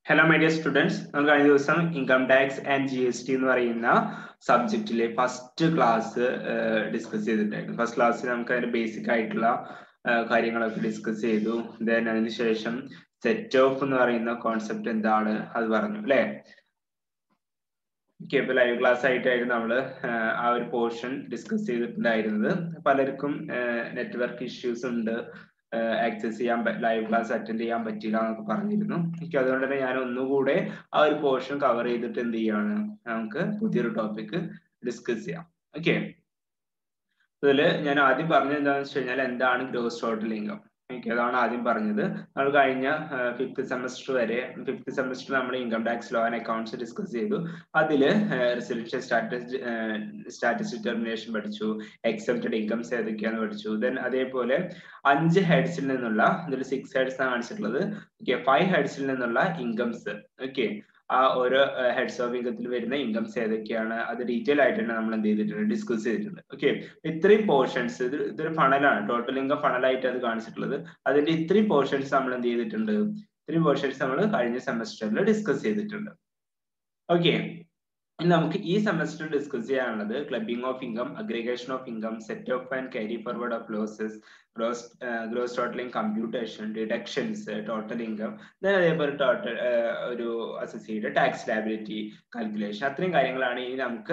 Hello my dear students നമുക്ക് കഴിഞ്ഞ ദിവസം income tax and G S T എന്ന് പറയുന്ന സബ്ജക്റ്റിലെ ഫസ്റ്റ് ക്ലാസ് ഡിസ്കസ് ചെയ്തിട്ടായിരുന്നു ഫസ്റ്റ് ക്ലാസ്സിൽ നമുക്ക് അതിന്റെ ബേസിക് ആയിട്ടുള്ള കാര്യങ്ങളൊക്കെ ഡിസ്കസ് ചെയ്തു ദെൻ അതിനുശേഷം സെറ്റ് ഓഫ് എന്ന് പറയുന്ന കോൺസെപ്റ്റ് എന്താണ് അത് പറഞ്ഞു അല്ലെ ഓക്കെ ഇപ്പൊ ലൈവ് ക്ലാസ് ആയിട്ടായിരുന്നു നമ്മൾ ആ ഒരു പോർഷൻ ഡിസ്കസ് ചെയ്തിട്ടുണ്ടായിരുന്നത് പലർക്കും നെറ്റ്വർക്ക് ഇഷ്യൂസ് ഉണ്ട് ആക്സസ് ചെയ്യാൻ ലൈവ് ക്ലാസ് അറ്റൻഡ് ചെയ്യാൻ പറ്റില്ല എന്നൊക്കെ പറഞ്ഞിരുന്നു എനിക്ക് അതുകൊണ്ട് തന്നെ ഞാൻ ഒന്നുകൂടെ ആ ഒരു പോർഷൻ കവർ ചെയ്തിട്ട് എന്ത് ചെയ്യാണ് നമുക്ക് പുതിയൊരു ടോപ്പിക് ഡിസ്കസ് ചെയ്യാം ഓക്കെ ഇതിൽ ഞാൻ ആദ്യം പറഞ്ഞത് എന്താണെന്ന് വെച്ച് കഴിഞ്ഞാൽ എന്താണ് ഗ്രോസ് ടോട്ടൽ ഇൻകം ഓക്കെ അതാണ് ആദ്യം പറഞ്ഞത് നമ്മൾ കഴിഞ്ഞ ഫിഫ്ത്ത് സെമസ്റ്റർ വരെ ഫിഫ്ത്ത് സെമസ്റ്റർ നമ്മൾ income tax law and accounts discuss ചെയ്തു അതില് റെസിഡൻഷ്യൽ സ്റ്റാറ്റസ് സ്റ്റാറ്റസ് ഡിറ്റർമിനേഷൻ പഠിച്ചു എക്സെപ്റ്റഡ് ഇൻകംസ് ഏതൊക്കെയാന്ന് പഠിച്ചു ദെൻ അതേപോലെ അഞ്ച് ഹെഡ്സിൽ നിന്നുള്ള ഇതിൽ സിക്സ് ഹെഡ്സ് ആണ് കാണിച്ചിട്ടുള്ളത് ഓക്കെ ഫൈവ് ഹെഡ്സിൽ നിന്നുള്ള ഇൻകംസ് ഓക്കെ ആ ഓരോ ഹെഡ്സ് ഓഫ് ഇൻകത്തിൽ വരുന്ന ഇൻകംസ് ഏതൊക്കെയാണ് അത് ഡീറ്റെയിൽ ആയിട്ട് തന്നെ നമ്മൾ എന്ത് ചെയ്തിട്ടുണ്ട് ഡിസ്കസ് ചെയ്തിട്ടുണ്ട് ഓക്കെ ഇത്രയും പോർഷൻസ് ഇത് ഇതൊരു ഫണലാണ് ടോട്ടൽ ഇൻകം ഫണലായിട്ട് അത് കാണിച്ചിട്ടുള്ളത് അതിന്റെ ഇത്രയും പോർഷൻസ് നമ്മൾ എന്ത് ചെയ്തിട്ടുണ്ട് ഇത്രയും പോർഷൻസ് നമ്മൾ കഴിഞ്ഞ സെമസ്റ്ററിൽ ഡിസ്കസ് ചെയ്തിട്ടുണ്ട് ഓക്കെ ഇനി നമുക്ക് ഈ സെമസ്റ്റർ ഡിസ്കസ് ചെയ്യാനുള്ളത് clubbing of income aggregation of income set off and carry forward of losses gross gross totalling computation deductions total income അതേപോലെ ടോട്ടൽ ഒരു അസോസിയേറ്റ് ടാക്സ് ലാബിലിറ്റി കാൽക്കുലേഷൻ അത്രയും കാര്യങ്ങളാണ് ഇനി നമുക്ക്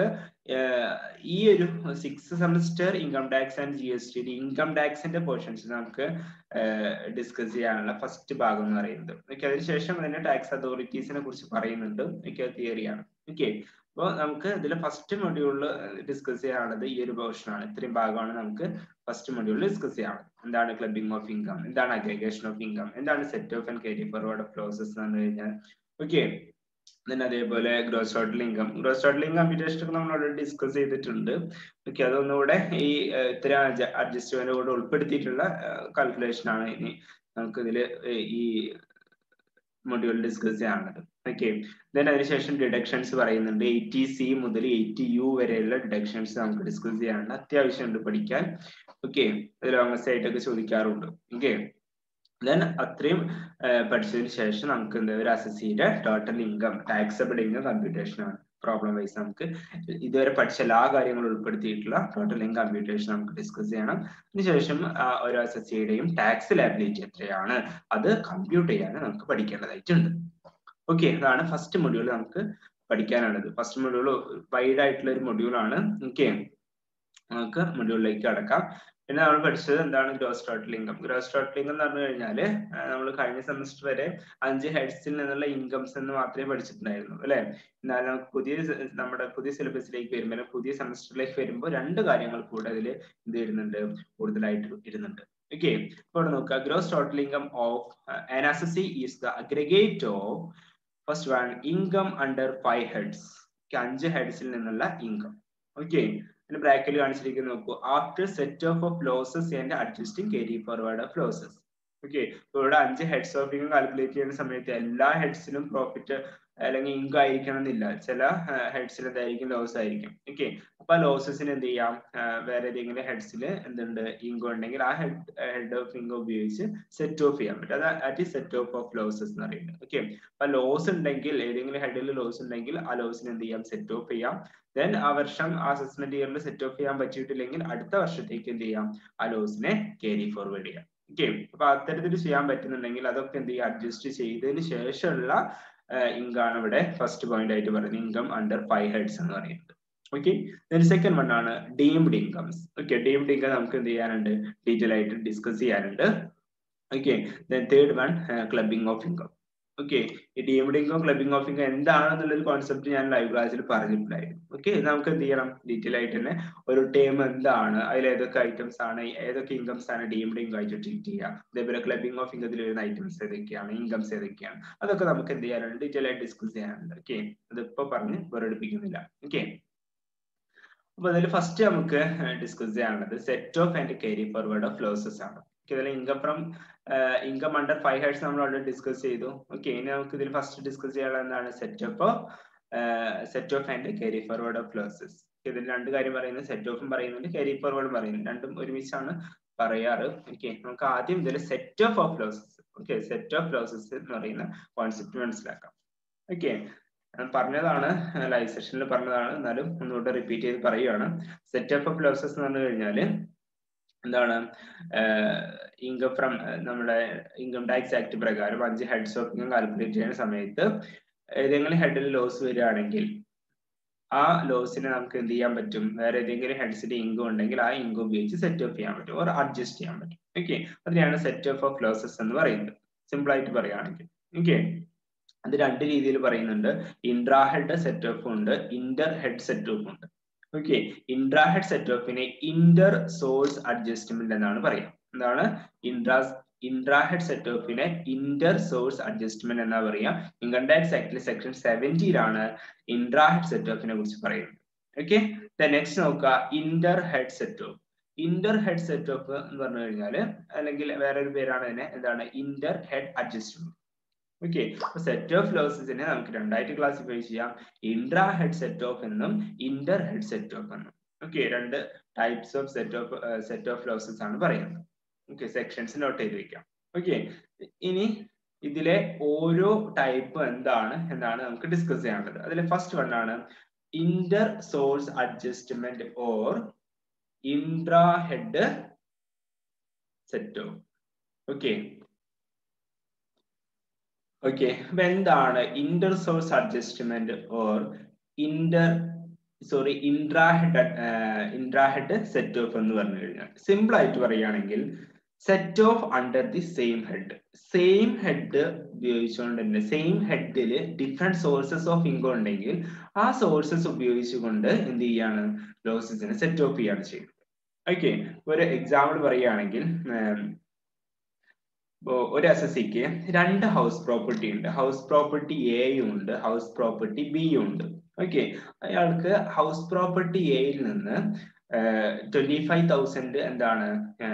ഈ ഒരു six semester income tax and G S T income ടാക്സിന്റെ portions നമുക്ക് ഡിസ്കസ് ചെയ്യാനുള്ള ഫസ്റ്റ് ഭാഗം എന്ന് പറയുന്നത് ഓക്കെ അതിനുശേഷം തന്നെ ടാക്സ് അതോറിറ്റീസിനെ കുറിച്ച് പറയുന്നുണ്ട് ഓക്കെ തിയറിയാണ് ഓക്കെ അപ്പോൾ നമുക്ക് ഇതിൽ ഫസ്റ്റ് മൊഡ്യൂളിൽ ഡിസ്കസ് ചെയ്യാനുള്ളത് ഈ ഒരു പോർഷൻ ആണ് ഇത്രയും ഭാഗമാണ് നമുക്ക് ഫസ്റ്റ് മൊഡ്യൂളിൽ ഡിസ്കസ് ചെയ്യാനുള്ളത് എന്താണ് ക്ലബിംഗ് ഓഫ് ഇൻകം എന്താണ് അഗ്രിഗേഷൻ ഓഫ് ഇൻകം എന്താണ് set off and carry forward of process എന്ന് പറഞ്ഞു കഴിഞ്ഞാൽ ഓക്കെ then അതേപോലെ gross total income gross total income computation ഒക്കെ നമ്മൾ അവിടെ ഡിസ്കസ് ചെയ്തിട്ടുണ്ട് ഓക്കെ അതൊന്നുകൂടെ ഈ ഇത്തരം അഡ്ജസ്റ്റ്മെന്റ് കൂടെ ഉൾപ്പെടുത്തിയിട്ടുള്ള കാൽക്കുലേഷൻ ആണ് ഇനി നമുക്ക് ഇതിൽ ഈ മൊഡ്യൂൾ ഡിസ്കസ് ചെയ്യാനുള്ളത് ഓക്കെ ദെൻ അതിനുശേഷം ഡിഡക്ഷൻസ് പറയുന്നുണ്ട് എയ്റ്റി സി മുതൽ എയ്റ്റി യു വരെയുള്ള ഡിഡക്ഷൻസ് നമുക്ക് ഡിസ്കസ് ചെയ്യാനുണ്ട് അത്യാവശ്യമുണ്ട് പഠിക്കാൻ ഓക്കെ ലോങ്ങസ്റ്റ് ആയിട്ടൊക്കെ ചോദിക്കാറുണ്ട് ഓക്കെ ദെൻ അത്രയും പഠിച്ചതിന് ശേഷം നമുക്ക് എന്താ ഒരു അസസിയുടെ total income taxable income computation ആണ് പ്രോബ്ലം വൈസ് നമുക്ക് ഇതുവരെ പഠിച്ച എല്ലാ കാര്യങ്ങളും ഉൾപ്പെടുത്തിയിട്ടുള്ള ടോട്ടൽ ഇൻകം കമ്പ്യൂട്ടേഷൻ നമുക്ക് ഡിസ്കസ് ചെയ്യണം അതിനുശേഷം ഓരോ അസസിയുടെയും ടാക്സ് ലാബിലിറ്റി എത്രയാണ് അത് കമ്പ്യൂട്ട് ചെയ്യാൻ നമുക്ക് പഠിക്കേണ്ടതായിട്ടുണ്ട് ഓക്കെ അതാണ് ഫസ്റ്റ് മൊഡ്യൂൾ നമുക്ക് പഠിക്കാനുള്ളത് ഫസ്റ്റ് മൊഡ്യൂൾ വൈഡ് ആയിട്ടുള്ള ഒരു മൊഡ്യൂളാണ് ഓക്കെ നമുക്ക് മൊഡ്യൂളിലേക്ക് കടക്കാം പിന്നെ നമ്മൾ പഠിച്ചത് എന്താണ് gross total income gross total income എന്ന് പറഞ്ഞു കഴിഞ്ഞാൽ നമ്മൾ കഴിഞ്ഞ സെമസ്റ്റർ വരെ അഞ്ച് ഹെഡ്സിൽ നിന്നുള്ള ഇൻകംസ് എന്ന് മാത്രമേ പഠിച്ചിട്ടുണ്ടായിരുന്നു അല്ലെ എന്നാൽ നമുക്ക് പുതിയ നമ്മുടെ പുതിയ സിലബസിലേക്ക് വരുമ്പോൾ പുതിയ സെമസ്റ്ററിലേക്ക് വരുമ്പോൾ രണ്ട് കാര്യങ്ങൾ കൂടെ അതിൽ എന്ത് വരുന്നുണ്ട് കൂടുതലായിട്ട് ഇരുന്നുണ്ട് ഓക്കെ ഇപ്പോൾ നോക്കുക gross total income of an assessee is the aggregate of first one income under five heads അഞ്ച് ഹെഡ്സിൽ നിന്നുള്ള ഇൻകം ഓക്കെ അതിന്റെ ബ്രാക്കറ്റിൽ കാണിച്ചിരിക്കുന്നത് നോക്കൂ after set off off losses and adjusting carry forward of losses okay ഇവിടെ അഞ്ച് ഹെഡ്സ് ഓഫ് ഇൻകം കാൽക്കുലേറ്റ് ചെയ്യുന്ന സമയത്ത് എല്ലാ ഹെഡ്സിലും പ്രോഫിറ്റ് അല്ലെങ്കിൽ ഇൻകം ആയിരിക്കണം എന്നില്ല ചില ഹെഡ്സിൽ എന്തായിരിക്കും ലോസ് ആയിരിക്കും ഓക്കെ അപ്പൊ ആ ലോസസിന് എന്ത് ചെയ്യാം വേറെ ഏതെങ്കിലും ഹെഡ്സിൽ എന്തുണ്ട് ഇൻകം ഉണ്ടെങ്കിൽ ആ ഹെഡ് ഹെഡ് ഓഫ് ഇൻകം ഉപയോഗിച്ച് സെറ്റ് ഓഫ് ചെയ്യാൻ പറ്റും അത് അറ്റ് ഈ സെറ്റ് ഓഫ് ഓഫ് ലോസസ് എന്ന് പറയുന്നത് ഓക്കെ അപ്പൊ ലോസ് ഉണ്ടെങ്കിൽ ഏതെങ്കിലും ഹെഡിൽ ലോസ് ഉണ്ടെങ്കിൽ ആ ലോസിന് എന്ത് ചെയ്യാം സെറ്റ് ഓഫ് ചെയ്യാം ദെൻ ആ വർഷം ആ അസസ്മെന്റ് ഇയറിൽ സെറ്റ് ഓഫ് ചെയ്യാൻ പറ്റിയിട്ടില്ലെങ്കിൽ അടുത്ത വർഷത്തേക്ക് എന്ത് ചെയ്യാം ആ ലോസിനെ ക്യാരി ഫോർവേഡ് ചെയ്യാം ഓക്കെ അപ്പൊ അത്തരത്തിൽ ചെയ്യാൻ പറ്റുന്നുണ്ടെങ്കിൽ അതൊക്കെ എന്ത് ചെയ്യാം അഡ്ജസ്റ്റ് ചെയ്തതിന് ശേഷമുള്ള ഇൻകം ആണ് ഇവിടെ ഫസ്റ്റ് പോയിന്റ് ആയിട്ട് പറയുന്നത് ഇൻകം അണ്ടർ ഫൈവ് ഹെഡ്സ് എന്ന് പറയുന്നത് ഓക്കെ ദെൻ സെക്കൻഡ് വൺ ആണ് deemed incomes okay deemed income നമുക്ക് എന്ത് ചെയ്യാനുണ്ട് ഡീറ്റെയിൽ ആയിട്ട് ഡിസ്കസ് ചെയ്യാനുണ്ട് okay then third one clubbing of income okay ഈ deemed income clubbing of income എന്താണെന്നുള്ളൊരു കോൺസെപ്റ്റ് ഞാൻ ലൈവ് ക്ലാസ്സിൽ പറഞ്ഞിട്ടുണ്ടായിരുന്നു ഓക്കെ നമുക്ക് എന്ത് ചെയ്യണം ഡീറ്റെയിൽ ആയിട്ട് തന്നെ ഒരു ടേം എന്താണ് അതിൽ ഏതൊക്കെ ഐറ്റംസ് ആണ് ഏതൊക്കെ ഇൻകംസ് ആണ് ഡീംഡ് ഇൻകം ആയിട്ട് ട്രീറ്റ് ചെയ്യുക അതേപോലെ ക്ലബിംഗ് ഓഫ് ഇൻകത്തിൽ വരുന്ന ഐറ്റംസ് ഏതൊക്കെയാണ് ഇൻകംസ് ഏതൊക്കെയാണ് അതൊക്കെ നമുക്ക് എന്ത് ചെയ്യാനുണ്ട് ഡീറ്റെയിൽ ആയിട്ട് ഡിസ്കസ് ചെയ്യാനുണ്ട് ഓക്കെ അതിപ്പോ പറഞ്ഞ് വെറുതെടുപ്പിക്കുന്നില്ല ഓക്കെ അപ്പൊ അതിൽ ഫസ്റ്റ് നമുക്ക് ഡിസ്കസ് ചെയ്യാനുള്ളത് set off and carry forward of losses ആണ് ഇതിൽ income from income under five heads നമ്മൾ ഓൾറെഡി ഡിസ്കസ് ചെയ്തു ഓക്കെ ഇനി നമുക്ക് ഇതിൽ ഫസ്റ്റ് ഡിസ്കസ് ചെയ്യാനുള്ള എന്താണ് set off set off and carry forward of losses ഇതിൽ രണ്ട് കാര്യം പറയുന്നത് സെറ്റ് ഓഫും പറയുന്നുണ്ട് കാരി ഫോർവേഡും പറയുന്നുണ്ട് രണ്ടും ഒരുമിച്ചാണ് പറയാറ് ഓക്കെ നമുക്ക് ആദ്യം ഇതിൽ set off off losses okay set off losses എന്ന് പറയുന്ന കോൺസെപ്റ്റ് മനസ്സിലാക്കാം ഓക്കെ പറഞ്ഞതാണ് ലൈവ് സെഷനിൽ പറഞ്ഞതാണ് എന്നാലും ഒന്നുകൂടെ റിപ്പീറ്റ് ചെയ്ത് പറയുകയാണ് സെറ്റ് ഓഫ് ലോസസ് എന്ന് പറഞ്ഞു കഴിഞ്ഞാൽ എന്താണ് ഇൻകം ഫ്രം നമ്മുടെ ഇൻകം ടാക്സ് ആക്ട് പ്രകാരം അഞ്ച് ഹെഡ്സ് ഓഫ് ഇൻകം കാൽക്കുലേറ്റ് ചെയ്യുന്ന സമയത്ത് ഏതെങ്കിലും ഹെഡിൽ ലോസ് വരികയാണെങ്കിൽ ആ ലോസിനെ നമുക്ക് എന്ത് ചെയ്യാൻ പറ്റും വേറെ ഏതെങ്കിലും ഹെഡ്സിന്റെ ഇൻകം ഉണ്ടെങ്കിൽ ആ ഇൻകം ഉപയോഗിച്ച് സെറ്റ് ഓഫ് ചെയ്യാൻ പറ്റും ഓർ അഡ്ജസ്റ്റ് ചെയ്യാൻ പറ്റും ഓക്കെ അതിനെയാണ് സെറ്റ് ഓഫ് ഓഫ് ലോസസ് എന്ന് പറയുന്നത് സിമ്പിൾ ആയിട്ട് പറയുകയാണെങ്കിൽ ഓക്കെ അത് രണ്ട് രീതിയിൽ പറയുന്നുണ്ട് ഇൻട്രാ ഹെഡ് സെറ്റ് ഓഫ് ഉണ്ട് ഇന്റർ ഹെഡ് സെറ്റ് ഓഫ് ഉണ്ട് ഓക്കെ ഇൻട്രാ ഹെഡ് സെറ്റ് ഓഫിനെ ഇന്റർ സോഴ്സ് അഡ്ജസ്റ്റ്മെന്റ് എന്നാണ് പറയുക എന്താണ് ഇൻട്രാ ഇൻട്രാ ഹെഡ് സെറ്റ് ഓഫിനെ ഇന്റർ സോഴ്സ് അഡ്ജസ്റ്റ്മെന്റ് എന്നാ പറയുക ഇൻകം ടാക്സ് ആക്ടിൽ സെക്ഷൻ സെവൻറ്റിയിലാണ് ഇൻട്രാ ഹെഡ് സെറ്റ് ഓഫിനെ കുറിച്ച് പറയുന്നത് ഓക്കെ നെക്സ്റ്റ് നോക്കുക inter head set off inter head set off എന്ന് പറഞ്ഞു കഴിഞ്ഞാൽ അല്ലെങ്കിൽ വേറൊരു പേരാണ് ഇതിനെ എന്താണ് inter head adjustment okay set of ലോസസിനെ നമുക്ക് രണ്ടായിട്ട് ക്ലാസിഫൈ ചെയ്യാം ഇൻട്രാ ഹെഡ് സെറ്റ് ഓഫ് എന്നും ഇന്റർ ഹെഡ് സെറ്റ് ഓഫ് എന്നും ഓക്കെ രണ്ട് types of set off set off losses ആണ് പറയുന്നത് ഓക്കെ സെക്ഷൻസ് നോട്ട് ചെയ്ത് വെക്കാം ഓക്കെ ഇനി ഇതിലെ ഓരോ ടൈപ്പ് എന്താണ് എന്നാണ് നമുക്ക് ഡിസ്കസ് ചെയ്യാനുള്ളത് അതിലെ ഫസ്റ്റ് വൺ ആണ് inter source adjustment or intra head set off okay okay അപ്പൊ എന്താണ് inter source adjustment or inter sorry intra head intra head set off എന്ന് പറഞ്ഞു കഴിഞ്ഞാൽ സിമ്പിൾ ആയിട്ട് പറയുകയാണെങ്കിൽ set off under the same head same head ഉപയോഗിച്ചുകൊണ്ട് തന്നെ സെയിം ഹെഡിൽ ഡിഫറെന്റ് സോഴ്സസ് ഓഫ് ഇൻകം ഉണ്ടെങ്കിൽ ആ സോഴ്സസ് ഉപയോഗിച്ചുകൊണ്ട് എന്ത് ചെയ്യാണ് ലോസസിനെ സെറ്റ് ഓഫ് ചെയ്യാണ് ചെയ്യുന്നത് ഓക്കെ ഒരു എക്സാമ്പിൾ പറയുകയാണെങ്കിൽ ഒരു എസ് എസ് സിക്ക് രണ്ട് ഹൗസ് പ്രോപ്പർട്ടി ഉണ്ട് ഹൗസ് പ്രോപ്പർട്ടി എയും ഉണ്ട് ഹൗസ് പ്രോപ്പർട്ടി ബിയും ഉണ്ട് ഓക്കെ അയാൾക്ക് ഹൗസ് പ്രോപ്പർട്ടി എയിൽ നിന്ന് ട്വന്റി ഫൈവ് തൗസൻഡ് എന്താണ്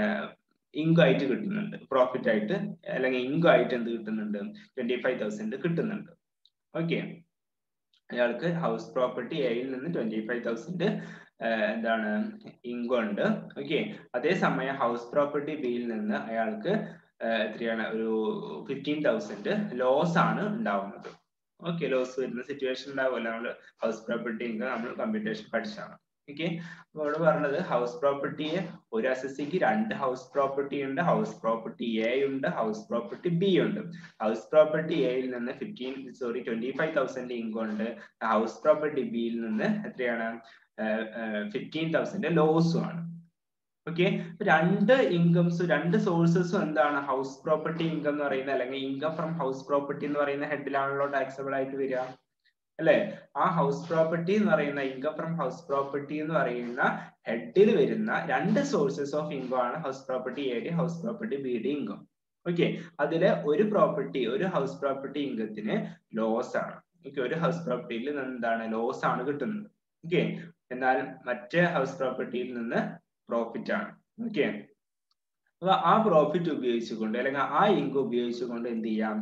ഇൻകം ആയിട്ട് കിട്ടുന്നുണ്ട് പ്രോഫിറ്റ് ആയിട്ട് അല്ലെങ്കിൽ ഇൻകം ആയിട്ട് എന്ത് കിട്ടുന്നുണ്ട് ട്വന്റി ഫൈവ് തൗസൻഡ് കിട്ടുന്നുണ്ട് ഓക്കെ അയാൾക്ക് ഹൗസ് പ്രോപ്പർട്ടി എയിൽ നിന്ന് ട്വന്റി ഫൈവ് തൗസൻഡ് എന്താണ് ഇൻകം ഉണ്ട് ഓക്കെ അതേസമയം ഹൗസ് പ്രോപ്പർട്ടി ബിയിൽ നിന്ന് അയാൾക്ക് എത്രയാണ് ഒരു ഫിഫ്റ്റീൻ തൗസൻഡ് ലോസ് ആണ് ഉണ്ടാവുന്നത് ഓക്കെ ലോസ് വരുന്ന സിറ്റുവേഷൻ ഉണ്ടാവുമല്ലോ നമ്മൾ ഹൗസ് പ്രോപ്പർട്ടി ഇൻകം നമ്മൾ കമ്പ്യൂട്ടേഷൻ പഠിച്ചാണ് ഓക്കെ അപ്പോൾ അവിടെ പറഞ്ഞത് ഹൗസ് പ്രോപ്പർട്ടിയെ ഒരു അസസിക്ക് രണ്ട് ഹൗസ് പ്രോപ്പർട്ടി ഉണ്ട് ഹൗസ് പ്രോപ്പർട്ടി എ ഉണ്ട് ഹൗസ് പ്രോപ്പർട്ടി ബി ഉണ്ട് ഹൗസ് പ്രോപ്പർട്ടി എയിൽ നിന്ന് fifteen sorry twenty five thousand income ഉണ്ട് ഹൗസ് പ്രോപ്പർട്ടി ബിയിൽ നിന്ന് എത്രയാണ് ഫിഫ്റ്റീൻ തൗസൻഡ് ലോസും ആണ് ഓക്കെ രണ്ട് ഇൻകംസും രണ്ട് സോഴ്സസും എന്താണ് ഹൗസ് പ്രോപ്പർട്ടി ഇൻകം എന്ന് പറയുന്നത് അല്ലെങ്കിൽ ഇൻകം ഫ്രം ഹൗസ് പ്രോപ്പർട്ടി എന്ന് പറയുന്ന ഹെഡിലാണല്ലോ ടാക്സബിൾ ആയിട്ട് വരിക അല്ലെ ആ ഹൗസ് പ്രോപ്പർട്ടി എന്ന് പറയുന്ന ഇൻകം ഫ്രം ഹൗസ് പ്രോപ്പർട്ടി എന്ന് പറയുന്ന ഹെഡിൽ വരുന്ന രണ്ട് സോഴ്സസ് ഓഫ് ഇൻകം ആണ് ഹൗസ് പ്രോപ്പർട്ടി എയുടെ ഹൗസ് പ്രോപ്പർട്ടി ബിയുടെ ഇൻകം ഓക്കെ അതിലെ ഒരു പ്രോപ്പർട്ടി ഒരു ഹൗസ് പ്രോപ്പർട്ടി ഇൻകത്തിന് ലോസ് ആണ് ഓക്കെ ഒരു ഹൗസ് പ്രോപ്പർട്ടിയിൽ എന്താണ് ലോസ് ആണ് കിട്ടുന്നത് ഓക്കെ എന്നാൽ മറ്റേ ഹൗസ് പ്രോപ്പർട്ടിയിൽ നിന്ന് പ്രോഫിറ്റ് ആണ് ഓക്കെ അപ്പൊ ആ പ്രോഫിറ്റ് ഉപയോഗിച്ചുകൊണ്ട് അല്ലെങ്കിൽ ആ ഇൻകം ഉപയോഗിച്ചുകൊണ്ട് എന്ത് ചെയ്യാം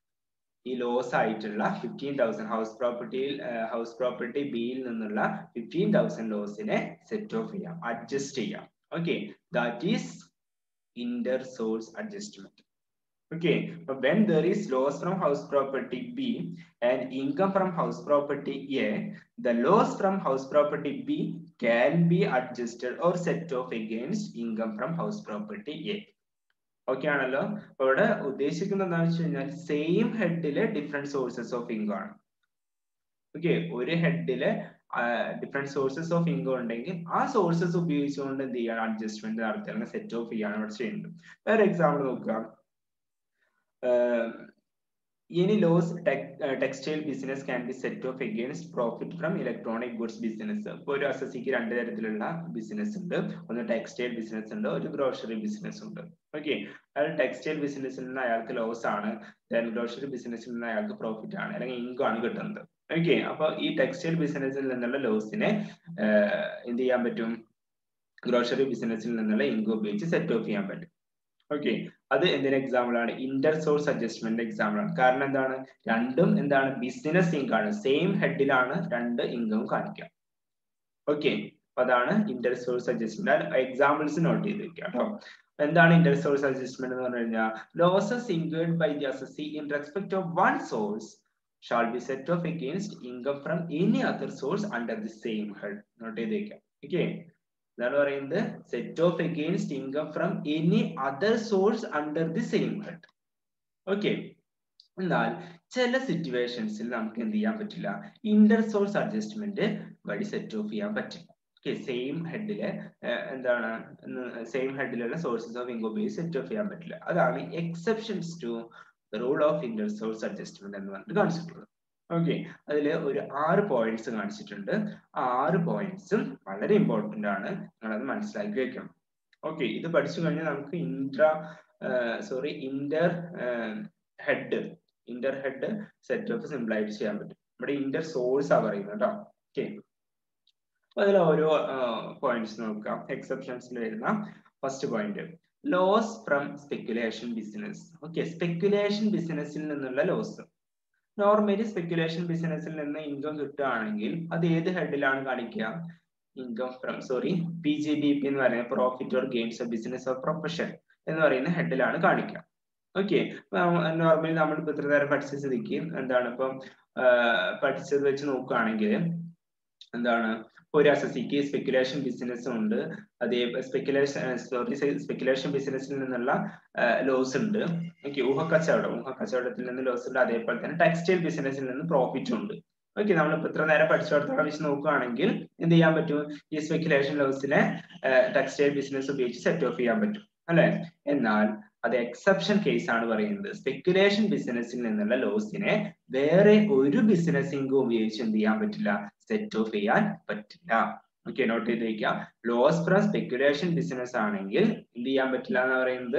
ഈ ലോസ് ആയിട്ടുള്ള ഫിഫ്റ്റീൻ തൗസൻഡ് ഹൗസ് പ്രോപ്പർട്ടിയിൽ ഹൗസ് പ്രോപ്പർട്ടി ബിയിൽ നിന്നുള്ള ഫിഫ്റ്റീൻ തൗസൻഡ് ലോസിനെ സെറ്റ് ഓഫ് ചെയ്യാം അഡ്ജസ്റ്റ് ചെയ്യാം okay that is inter source adjustment okay but when there is loss from house property b and income from house property a the loss from house property b can be adjusted or set off against income from house property a okay ആണല്ലോ അപ്പൊ ഇവിടെ ഉദ്ദേശിക്കുന്നത് എന്താണെന്ന് വെച്ച് കഴിഞ്ഞാൽ same ഹെഡിലെ different sources of income ആണ് okay ഒരു ഹെഡിലെ ഡിഫറെന്റ് സോഴ്സസ് ഓഫ് ഇൻകം ഉണ്ടെങ്കിൽ ആ സോഴ്സസ് ഉപയോഗിച്ചുകൊണ്ട് എന്ത് ചെയ്യാണ് അഡ്ജസ്റ്റ്മെന്റ് നടത്തുക അല്ലെങ്കിൽ സെറ്റ് ഓഫ് ചെയ്യാണ് ഇവിടെ ചെയ്യുന്നത് വേറെ എക്സാമ്പിൾ നോക്കുക any loss textile business can be set off against profit from electronic goods business ഇപ്പോൾ ഒരു അസസിക്ക് രണ്ട് തരത്തിലുള്ള ബിസിനസ് ഉണ്ട് ഒന്ന് ടെക്സ്റ്റൈൽ ബിസിനസ് ഉണ്ട് ഒരു ഗ്രോസറി ബിസിനസ് ഉണ്ട് ഓക്കെ അയാൾ ടെക്സ്റ്റൈൽ ബിസിനസ്സിൽ നിന്ന് അയാൾക്ക് ലോസ് ആണ് ദെൻ ഗ്രോസറി ബിസിനസ്സിൽ നിന്ന് അയാൾക്ക് പ്രോഫിറ്റ് ആണ് അല്ലെങ്കിൽ ഇൻകം ആണ് കിട്ടുന്നത് ഓക്കെ അപ്പൊ ഈ ടെക്സ്റ്റൈൽ ബിസിനസ്സിൽ നിന്നുള്ള ലോസിനെ എന്ത് ചെയ്യാൻ പറ്റും ഗ്രോസറി ബിസിനസ്സിൽ നിന്നുള്ള ഇൻകം ഉപയോഗിച്ച് സെറ്റ് ഓഫ് ചെയ്യാൻ പറ്റും ഓക്കെ അത് എന്തിന് എക്സാമ്പിൾ ആണ് ഇന്റർ സോഴ്സ് അഡ്ജസ്റ്റ്മെന്റ് എക്സാമ്പിൾ ആണ് കാരണം എന്താണ് രണ്ടും എന്താണ് ബിസിനസ് ഇൻകം ആണ് സെയിം ഹെഡിലാണ് രണ്ട് ഇൻകം കാണിക്കുക ഓക്കെ അപ്പൊ അതാണ് inter source adjustment examples note ചെയ്ത് വെക്കുക കേട്ടോ എന്താണ് ഇന്റർ സോഴ്സ് അഡ്ജസ്റ്റ്മെന്റ് എന്ന് പറഞ്ഞു കഴിഞ്ഞാൽ losses incurred by the assessee in respect of one source shall be set off against income from any other source under the same head note ചെയ്ത് വെക്കാം okay ഇതാണ് പറയുന്നത് set off against income from any other source under the same head okay എന്നാൽ ചില സിറ്റുവേഷൻസിൽ നമുക്ക് എന്ത് ചെയ്യാൻ പറ്റില്ല ഇന്റർ സോഴ്സ് അഡ്ജസ്റ്റ്മെന്റ് വഴി സെറ്റ് ഓഫ് ചെയ്യാൻ പറ്റില്ല ഓക്കെ സെയിം ഹെഡിലെ എന്താണ് സെയിം ഹെഡിലുള്ള സോഴ്സസ് ഓഫ് ഇൻകം ഉപയോഗിച്ച് സെറ്റ് ഓഫ് ചെയ്യാൻ പറ്റില്ല അതാണ് exceptions to rule of inter source adjustment എന്ന് പറഞ്ഞിട്ട് കാണിച്ചിട്ടുള്ളത് ഓക്കെ അതിൽ ഒരു ആറ് പോയിന്റ്സ് കാണിച്ചിട്ടുണ്ട് ആ ആറ് പോയിന്റ്സും വളരെ ഇമ്പോർട്ടന്റ് ആണ് നിങ്ങളത് മനസ്സിലാക്കി വെക്കണം ഓക്കെ ഇത് പഠിച്ചു കഴിഞ്ഞാൽ നമുക്ക് intra sorry inter head inter head set off simple ആയിട്ട് ചെയ്യാൻ പറ്റും ഇവിടെ ഇന്റർ സോഴ്സ് ആ പറയുന്നത് കേട്ടോ ഓക്കെ അപ്പൊ അതിൽ ഓരോ പോയിന്റ്സ് നോക്കാം എക്സെപ്ഷൻസിൽ വരുന്ന first point loss from speculation business okay speculation ബിസിനസ്സിൽ നിന്നുള്ള ലോസ് നോർമലി സ്പെക്കുലേഷൻ ബിസിനസ്സിൽ നിന്ന് ഇൻകം കിട്ടുകയാണെങ്കിൽ അത് ഏത് ഹെഡിലാണ് കാണിക്കുക income from sorry P G B P എന്ന് പറയുന്ന profit or gains of business of profession എന്ന് പറയുന്ന ഹെഡിലാണ് കാണിക്കുക ഓക്കെ നോർമലി നമ്മൾ ഇപ്പൊ ഇത്ര നേരം പഠിച്ച സ്ഥിതിക്ക് എന്താണ് ഇപ്പം പഠിച്ചത് വെച്ച് നോക്കുകയാണെങ്കിൽ എന്താണ് ഒരു അസസിക്ക് സ്പെക്കുലേഷൻ ബിസിനസ് ഉണ്ട് അതേ സ്പെക്കുലേഷൻ സോറി സ്പെക്കുലേഷൻ ബിസിനസ്സിൽ നിന്നുള്ള ലോസ് ഉണ്ട് ഓക്കെ ഊഹക്കച്ചവടം ഊഹക്കച്ചവടത്തിൽ നിന്ന് ലോസ് ഉണ്ട് അതേപോലെ തന്നെ ടെക്സ്റ്റൈൽ ബിസിനസ്സിൽ നിന്ന് പ്രോഫിറ്റും ഉണ്ട് ഓക്കെ നമ്മളിപ്പോ ഇത്ര നേരം പഠിച്ചിടത്തോളം വെച്ച് നോക്കുകയാണെങ്കിൽ എന്ത് ചെയ്യാൻ പറ്റും ഈ സ്പെക്കുലേഷൻ ലോസിനെ ടെക്സ്റ്റൈൽ ബിസിനസ് ഉപയോഗിച്ച് സെറ്റ് ഓഫ് ചെയ്യാൻ പറ്റും അല്ലെ എന്നാൽ അത് എക്സെപ്ഷൻ കേസ് ആണ് പറയുന്നത് സ്പെക്കുലേഷൻ ബിസിനസ്സിൽ നിന്നുള്ള ലോസിനെ വേറെ ഒരു ബിസിനസ് ഇൻകം ഉപയോഗിച്ച് എന്ത് ചെയ്യാൻ പറ്റില്ല സെറ്റ് ഓഫ് ചെയ്യാൻ പറ്റില്ല ഓക്കെ നോട്ട് ചെയ്ത് വയ്ക്കുക ലോസ് ഫ്രം സ്പെക്കുലേഷൻ ബിസിനസ് ആണെങ്കിൽ എന്ത് ചെയ്യാൻ പറ്റില്ല എന്ന് പറയുന്നത്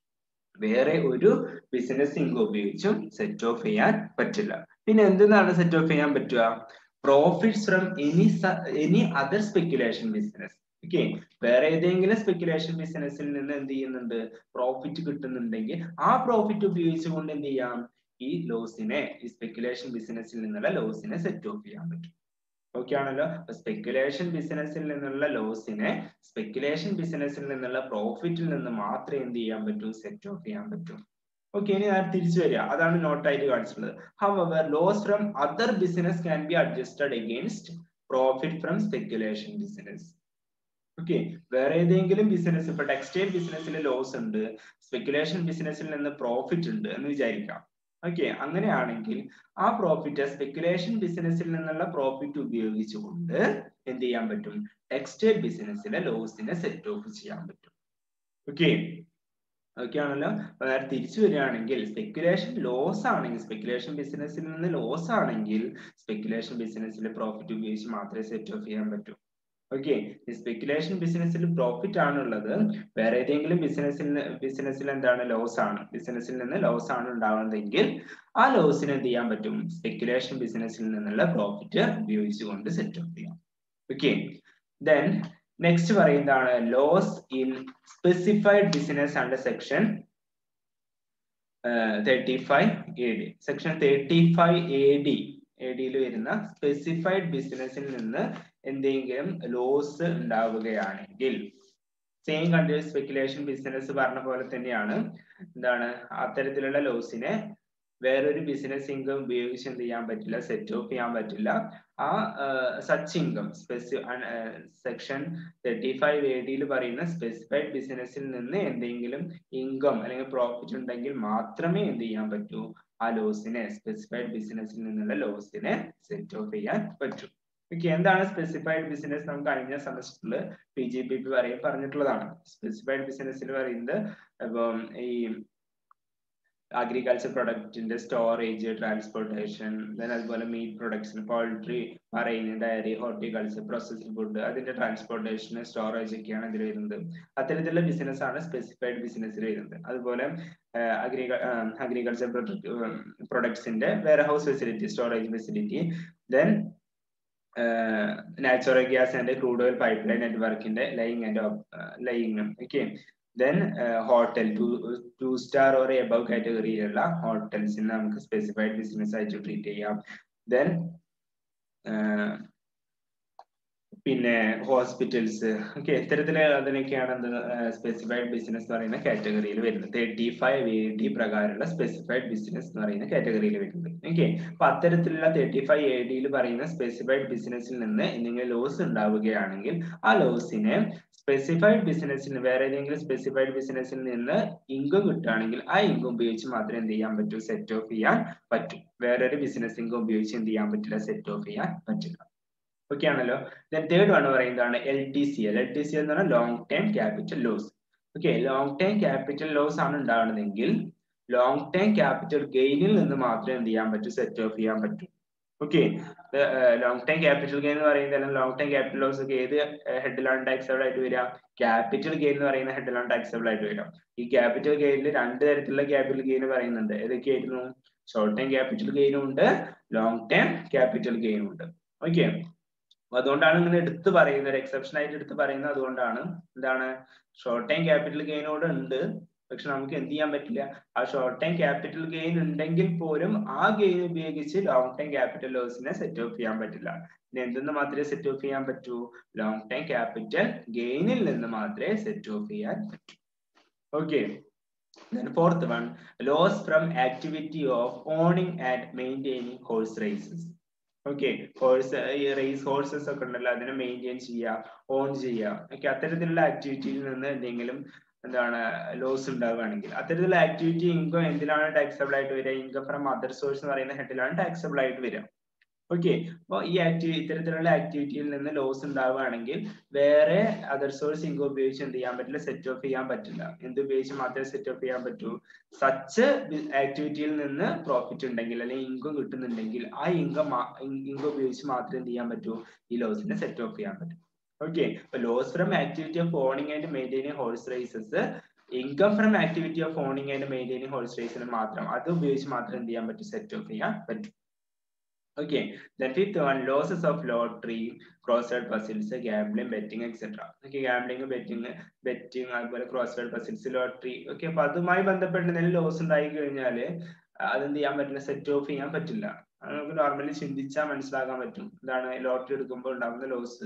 വേറെ ഒരു ബിസിനസ് ഇൻകം ഉപയോഗിച്ചും സെറ്റ് ഓഫ് ചെയ്യാൻ പറ്റില്ല പിന്നെ എന്തെന്നാണ് സെറ്റ് ഓഫ് ചെയ്യാൻ പറ്റുക profits from any any other speculation business okay വേറെ ഏതെങ്കിലും സ്പെക്കുലേഷൻ ബിസിനസ്സിൽ നിന്ന് എന്ത് ചെയ്യുന്നുണ്ട് പ്രോഫിറ്റ് കിട്ടുന്നുണ്ടെങ്കിൽ ആ പ്രോഫിറ്റ് ഉപയോഗിച്ചുകൊണ്ട് എന്ത് ചെയ്യാം ഈ ലോസിനെ ഈ സ്പെക്കുലേഷൻ ബിസിനസ്സിൽ നിന്നുള്ള ലോസിനെ സെറ്റ് ഓഫ് ചെയ്യാൻ പറ്റും ഓക്കെ ആണല്ലോ സ്പെക്കുലേഷൻ ബിസിനസ്സിൽ നിന്നുള്ള ലോസിനെ സ്പെക്കുലേഷൻ ബിസിനസ്സിൽ നിന്നുള്ള പ്രോഫിറ്റിൽ നിന്ന് മാത്രമേ എന്ത് ചെയ്യാൻ പറ്റൂ സെറ്റ് ഓഫ് ചെയ്യാൻ പറ്റൂ ഓക്കെ ഇനി ഞാൻ തിരിച്ചു വരിക അതാണ് നോട്ടായിട്ട് കാണിച്ചിട്ടുള്ളത് however loss from other business can be adjusted against profit from speculation business okay വേറെ ഏതെങ്കിലും ബിസിനസ് ഇപ്പൊ ടെക്സ്റ്റൈൽ ബിസിനസ്സിൽ ലോസ് ഉണ്ട് സ്പെക്കുലേഷൻ ബിസിനസ്സിൽ നിന്ന് പ്രോഫിറ്റ് ഉണ്ട് എന്ന് വിചാരിക്കാം ഓക്കെ അങ്ങനെയാണെങ്കിൽ ആ പ്രോഫിറ്റ് സ്പെക്കുലേഷൻ ബിസിനസ്സിൽ നിന്നുള്ള പ്രോഫിറ്റ് ഉപയോഗിച്ചുകൊണ്ട് എന്ത് ചെയ്യാൻ പറ്റും ടെക്സ്റ്റൈൽ ബിസിനസ്സിലെ ലോസിനെ സെറ്റ് ഓഫ് ചെയ്യാൻ പറ്റും ഓക്കെ ഓക്കെ ആണല്ലോ അപ്പൊ നേരെ തിരിച്ചു വരികയാണെങ്കിൽ സ്പെക്കുലേഷൻ ലോസ് ആണെങ്കിൽ സ്പെക്കുലേഷൻ ബിസിനസ്സിൽ നിന്ന് ലോസ് ആണെങ്കിൽ സ്പെക്കുലേഷൻ ബിസിനസ്സിലെ പ്രോഫിറ്റ് ഉപയോഗിച്ച് മാത്രമേ സെറ്റ് ഓഫ് ചെയ്യാൻ പറ്റൂ ഓക്കെ സ്പെക്കുലേഷൻ ബിസിനസ്സിൽ പ്രോഫിറ്റ് ആണുള്ളത് വേറെ ഏതെങ്കിലും ബിസിനസ്സിൽ ബിസിനസ്സിൽ എന്താണ് ലോസ് ആണ് ബിസിനസ്സിൽ നിന്ന് ലോസ് ആണ് ഉണ്ടാവുന്നതെങ്കിൽ ആ ലോസിന് എന്ത് ചെയ്യാൻ പറ്റും സ്പെക്കുലേഷൻ ബിസിനസ്സിൽ നിന്നുള്ള പ്രോഫിറ്റ് ഉപയോഗിച്ചുകൊണ്ട് സെറ്റ് ഓഫ് ചെയ്യാം ഓക്കെ ദെൻ നെക്സ്റ്റ് പറയുന്നതാണ് loss in specified business under section thirty five A D section thirty five A D A ഡിയിൽ വരുന്ന സ്പെസിഫൈഡ് ബിസിനസ്സിൽ നിന്ന് എന്തെങ്കിലും ലോസ് ഉണ്ടാവുകയാണെങ്കിൽ സെയിം കൺട്രി സ്പെക്കുലേഷൻ ബിസിനസ് പറഞ്ഞ പോലെ തന്നെയാണ് എന്താണ് അത്തരത്തിലുള്ള ലോസിനെ വേറൊരു ബിസിനസ് ഇൻകം ഉപയോഗിച്ച് എന്ത് ചെയ്യാൻ പറ്റില്ല സെറ്റ് ഓഫ് ചെയ്യാൻ പറ്റില്ല ആ സച്ച് ഇൻകം സ്പെസി സെക്ഷൻ തേർട്ടി ഫൈവ് എ ഡിയിൽ പറയുന്ന സ്പെസിഫൈഡ് ബിസിനസ്സിൽ നിന്ന് എന്തെങ്കിലും ഇൻകം അല്ലെങ്കിൽ പ്രോഫിറ്റ് ഉണ്ടെങ്കിൽ മാത്രമേ എന്ത് ചെയ്യാൻ പറ്റൂ ആ ലോസിനെ സ്പെസിഫൈഡ് ബിസിനസ്സിൽ നിന്നുള്ള ലോസിനെ സെറ്റ് ഓഫ് ചെയ്യാൻ പറ്റൂ ഓക്കെ എന്താണ് സ്പെസിഫൈഡ് ബിസിനസ് നമുക്ക് കഴിഞ്ഞ സെമസ്റ്ററിൽ പി ജി പി പി പറയും പറഞ്ഞിട്ടുള്ളതാണ് സ്പെസിഫൈഡ് ബിസിനസ്സിൽ പറയുന്നത് ഇപ്പം ഈ അഗ്രികൾച്ചർ പ്രൊഡക്റ്റിന്റെ സ്റ്റോറേജ് ട്രാൻസ്പോർട്ടേഷൻ ദെൻ അതുപോലെ മീറ്റ് പ്രൊഡക്ട്സിന് poultry marine dairy horticulture processed food അതിന്റെ ട്രാൻസ്പോർട്ടേഷൻ സ്റ്റോറേജ് ഒക്കെയാണ് ഇതിൽ വരുന്നത് അത്തരത്തിലുള്ള ബിസിനസ് ആണ് സ്പെസിഫൈഡ് ബിസിനസ്സിൽ വരുന്നത് അതുപോലെ അഗ്രിക അഗ്രികൾച്ചർ പ്രൊഡക്ട്സിന്റെ warehouse facility storage facility then natural gas and crude oil pipeline നെറ്റ്വർക്കിന്റെ laying and laying okay then hotel two two star or above കാറ്റഗറിയിലുള്ള ഹോട്ടൽസിന് നമുക്ക് സ്പെസിഫൈഡ് ബിസിനസ് ആയിട്ട് ട്രീറ്റ് ചെയ്യാം ദെൻ പിന്നെ ഹോസ്പിറ്റൽസ് ഓക്കെ ഇത്തരത്തില് അതിനൊക്കെയാണ് എന്ത് സ്പെസിഫൈഡ് ബിസിനസ് എന്ന് പറയുന്ന കാറ്റഗറിയിൽ വരുന്നത് തേർട്ടി ഫൈവ് എ ഡി പ്രകാരമുള്ള സ്പെസിഫൈഡ് ബിസിനസ് എന്ന് പറയുന്ന കാറ്റഗറിയിൽ വരുന്നത് ഓക്കെ അപ്പൊ അത്തരത്തിലുള്ള തേർട്ടി ഫൈവ് എ ഡിയിൽ പറയുന്ന സ്പെസിഫൈഡ് ബിസിനസ്സിൽ നിന്ന് എന്തെങ്കിലും ലോസ് ഉണ്ടാവുകയാണെങ്കിൽ ആ ലോസിനെ സ്പെസിഫൈഡ് ബിസിനസ്സിന് വേറെ ഏതെങ്കിലും സ്പെസിഫൈഡ് ബിസിനസ്സിൽ നിന്ന് ഇൻകം കിട്ടുകയാണെങ്കിൽ ആ ഇൻകം ഉപയോഗിച്ച് മാത്രമേ എന്ത് ചെയ്യാൻ പറ്റൂ സെറ്റ് ഓഫ് ചെയ്യാൻ പറ്റൂ വേറൊരു ബിസിനസ് ഇൻകം ഉപയോഗിച്ച് എന്ത് ചെയ്യാൻ പറ്റില്ല സെറ്റ് ഓഫ് ചെയ്യാൻ പറ്റില്ല ഓക്കെ ആണല്ലോ ദെൻ തേർഡ് വൺ പറയുന്നതാണ് L T C L L T C എന്ന് പറഞ്ഞാൽ long time capital loss okay long time capital loss ആണ് ഉണ്ടാകുന്നതെങ്കിൽ ലോങ് ടൈം ക്യാപിറ്റൽ ഗെയിനിൽ നിന്ന് മാത്രമേ എന്ത് ചെയ്യാൻ പറ്റൂ സെറ്റ് ഓഫ് ചെയ്യാൻ പറ്റൂ okay long time capital gain എന്ന് പറയുന്നത് ലോങ് ടൈം ക്യാപിറ്റൽ ലോസ് ഒക്കെ ഏത് ഹെഡിലാണ് ടാക്സബിൾ ആയിട്ട് വരിക ക്യാപിറ്റൽ ഗെയിൻ എന്ന് പറയുന്ന ഹെഡിലാണ് ടാക്സബിൾ ആയിട്ട് വരിക ഈ ക്യാപിറ്റൽ ഗെയിനിൽ രണ്ട് തരത്തിലുള്ള ക്യാപിറ്റൽ ഗെയിൻ പറയുന്നുണ്ട് ഏതൊക്കെയായിരുന്നു ഷോർട്ട് ടൈം ക്യാപിറ്റൽ ഗെയിനും ഉണ്ട് ലോങ് ടൈം ക്യാപിറ്റൽ ഗെയിനും ഉണ്ട് ഓക്കെ അതുകൊണ്ടാണ് ഇങ്ങനെ എടുത്ത് പറയുന്നത് ഒരു എക്സെപ്ഷൻ ആയിട്ട് എടുത്ത് പറയുന്നത് അതുകൊണ്ടാണ് എന്താണ് ഷോർട്ട് ടൈം ക്യാപിറ്റൽ ഗെയിനോട് ഉണ്ട് പക്ഷെ നമുക്ക് എന്ത് ചെയ്യാൻ പറ്റില്ല ആ ഷോർട്ട് ടൈം ക്യാപിറ്റൽ ഗെയിൻ ഉണ്ടെങ്കിൽ പോലും ആ ഗെയിൻ ഉപയോഗിച്ച് ലോങ് ടൈം ക്യാപിറ്റൽ ലോസിനെ സെറ്റ് ഓഫ് ചെയ്യാൻ പറ്റില്ല പിന്നെ എന്തെന്ന് മാത്രമേ സെറ്റ് ഓഫ് ചെയ്യാൻ പറ്റൂ ലോങ് ടൈം ക്യാപിറ്റൽ ഗെയിനിൽ നിന്ന് മാത്രമേ സെറ്റ് ഓഫ് ചെയ്യാൻ പറ്റൂ okay Then fourth one, loss from activity of owning and maintaining horse races. Okay horse ഈ റേസ് ഹോഴ്സസ് ഒക്കെ ഉണ്ടല്ലോ അതിനെ മെയിൻറ്റെയിൻ ചെയ്യുക ഓൺ ചെയ്യുക ഓക്കെ അത്തരത്തിലുള്ള ആക്ടിവിറ്റിയിൽ നിന്ന് എന്തെങ്കിലും എന്താണ് ലോസ് ഉണ്ടാവുകയാണെങ്കിൽ അത്തരത്തിലുള്ള ആക്ടിവിറ്റി ഇൻകം എന്തിനാണ് ടാക്സബിൾ ആയിട്ട് വരിക ഇൻകം ഫ്രം അതർ സോഴ്സ് എന്ന് പറയുന്ന ഹെഡിലാണ് ടാക്സബിൾ ആയിട്ട് വരിക ഓക്കെ അപ്പോൾ ഈ ആക്ടിവി ഇത്തരത്തിലുള്ള ആക്ടിവിറ്റിയിൽ നിന്ന് ലോസ് ഉണ്ടാവുകയാണെങ്കിൽ വേറെ അതർ സോഴ്സ് ഇൻകം ഉപയോഗിച്ച് എന്ത് ചെയ്യാൻ പറ്റില്ല സെറ്റ് ഓഫ് ചെയ്യാൻ പറ്റില്ല എന്ത് ഉപയോഗിച്ച് മാത്രമേ സെറ്റ് ഓഫ് ചെയ്യാൻ പറ്റൂ സച്ച് ആക്ടിവിറ്റിയിൽ നിന്ന് പ്രോഫിറ്റ് ഉണ്ടെങ്കിൽ അല്ലെങ്കിൽ ഇൻകം കിട്ടുന്നുണ്ടെങ്കിൽ ആ ഇൻകം ഇൻകം ഉപയോഗിച്ച് മാത്രമേ എന്ത് ചെയ്യാൻ പറ്റൂ ഈ ലോസിനെ സെറ്റ് ഓഫ് ചെയ്യാൻ പറ്റും ഓക്കെ അപ്പൊ loss from activity of owning and maintaining horse races income from activity of owning and maintaining horse റേസിന് മാത്രം അത് ഉപയോഗിച്ച് മാത്രം എന്ത് ചെയ്യാൻ പറ്റും സെറ്റ് ഓഫ് ചെയ്യാൻ പറ്റും okay then fifth one losses of lottery cross puzzles gambling betting etcetera okay gambling betting betting അതുപോലെ ക്രോസ് പസിൽസ് ലോട്ടറി ഓക്കെ അപ്പൊ അതുമായി ബന്ധപ്പെട്ട് എന്തെങ്കിലും ലോസ് ഉണ്ടായി കഴിഞ്ഞാൽ അതെന്ത് ചെയ്യാൻ പറ്റില്ല സെറ്റ് ഓഫ് ചെയ്യാൻ പറ്റില്ല അത് നമുക്ക് നോർമലി ചിന്തിച്ചാൽ മനസ്സിലാക്കാൻ പറ്റും എന്താണ് ലോട്ടറി എടുക്കുമ്പോൾ ഉണ്ടാകുന്ന ലോസ്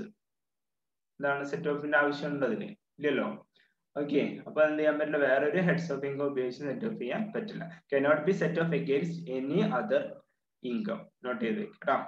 എന്താണ് സെറ്റ് ഓഫിന്റെ ആവശ്യമുണ്ട് അതിന് ഇല്ലല്ലോ ഓക്കെ അപ്പൊ എന്ത് ചെയ്യാൻ പറ്റില്ല വേറൊരു ഹെഡ്സ് ഓഫ് ഇൻകം ഉപയോഗിച്ച് സെറ്റ് ഓഫ് ചെയ്യാൻ പറ്റില്ല cannot be set off against any other income not ചെയ്ത് വെക്കാം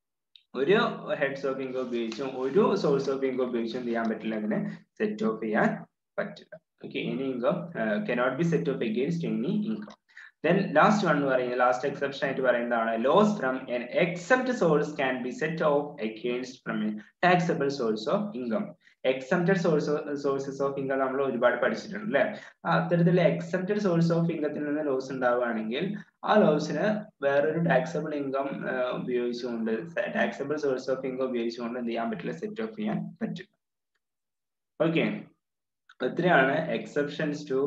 ഒരു ഹെഡ്സ് ഓഫ് ഇൻകം ഉപയോഗിച്ചും ഒരു സോഴ്സ് ഓഫ് ഇൻകം ഉപയോഗിച്ചും ചെയ്യാൻ പറ്റില്ല അതിനെ സെറ്റ് ഓഫ് ചെയ്യാൻ പറ്റില്ല okay any income cannot be set off against any income then last one എന്ന് പറയുന്നത് ലാസ്റ്റ് എക്സെപ്ഷൻ ആയിട്ട് പറയുന്നതാണ് loss from an except source can be set off against from a taxable source of income excepted source sources of income നമ്മൾ ഒരുപാട് പഠിച്ചിട്ടുണ്ട് അല്ലെ അത്തരത്തിലുള്ള excepted source of ഇൻകത്തിൽ നിന്ന് ലോസ് ഉണ്ടാവുകയാണെങ്കിൽ ആ ലോസിന് വേറൊരു ടാക്സബിൾ ഇൻകം ഉപയോഗിച്ചുകൊണ്ട് ടാക്സബിൾ സോഴ്സ് ഓഫ് ഇൻകം ഉപയോഗിച്ചുകൊണ്ട് എന്ത് ചെയ്യാൻ പറ്റില്ല സെറ്റ് ഓഫ് ചെയ്യാൻ പറ്റും ഓക്കെ ഇത്രയാണ് എക്സെപ്ഷൻസ് ടു